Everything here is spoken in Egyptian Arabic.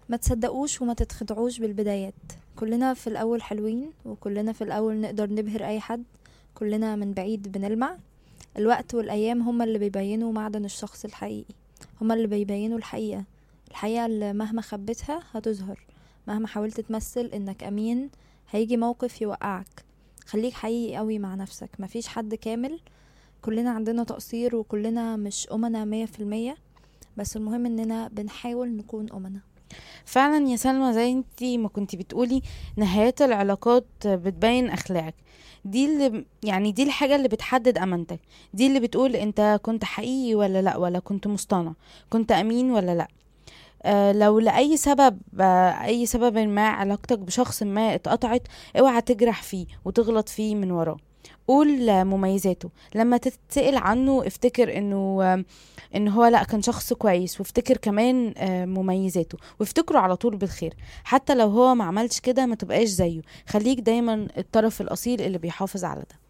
ما تصدقوش وما تتخدعوش بالبدايات كلنا في الأول حلوين وكلنا في الأول نقدر نبهر أي حد كلنا من بعيد بنلمع الوقت والأيام هما اللي بيبينوا معدن الشخص الحقيقي هما اللي بيبينوا الحقيقة الحقيقة اللي مهما خبيتها هتظهر مهما حاولت تمثل إنك أمين هيجي موقف يوقعك خليك حقيقي قوي مع نفسك مفيش حد كامل كلنا عندنا تقصير وكلنا مش أمنا مية في المية بس المهم إننا بنحاول نكون أمنا فعلا يا سلمى زي انتي ما كنتي بتقولي نهايات العلاقات بتبين اخلاقك دي اللي يعني دي الحاجة اللي بتحدد امانتك دي اللي بتقول انت كنت حقيقي ولا لا ولا كنت مصطنع كنت امين ولا لا آه لو لأي سبب آه أي سبب ما علاقتك بشخص ما اتقطعت اوعى تجرح فيه وتغلط فيه من وراه قول آه، مميزاته لما تتسأل عنه افتكر انه آه، ان هو لا كان شخص كويس وافتكر كمان آه، مميزاته وافتكره على طول بالخير حتى لو هو ما عملش كده ما تبقاش زيه خليك دايما الطرف الاصيل اللي بيحافظ على ده